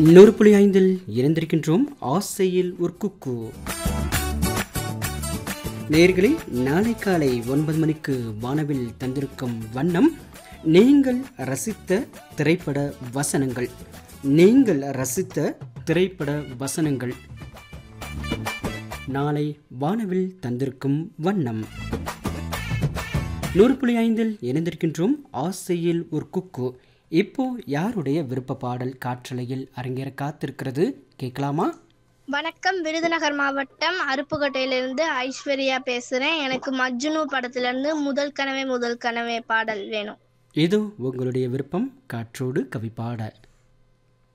நூறு புள்ளி ஐந்தில் இணைந்திருக்கின்றோம் ஆசையில் ஒரு குக்கு நேர்களே நாளை காலை ஒன்பது மணிக்கு வானவில் தந்திருக்கும் வண்ணம் நீங்கள் ரசித்த திரைப்பட வசனங்கள் நீங்கள் ரசித்த திரைப்பட வசனங்கள் நாளை வானவில் தந்திருக்கும் வண்ணம் நூறு புள்ளி ஐந்தில் இணைந்திருக்கின்றோம் ஆசையில் ஒரு குக்கு இப்போ யாருடைய விருப்ப பாடல் காற்றலையில் அரங்கேற காத்திருக்கிறது கேட்கலாமா வணக்கம் விருதுநகர் மாவட்டம் அருப்புக்கோட்டையிலிருந்து ஐஸ்வர்யா பேசுகிறேன் எனக்கு மஜ்னு படத்துலேருந்து முதல் கனவே முதல் கனவே பாடல் வேணும் இது உங்களுடைய விருப்பம் காற்றோடு கவி பாட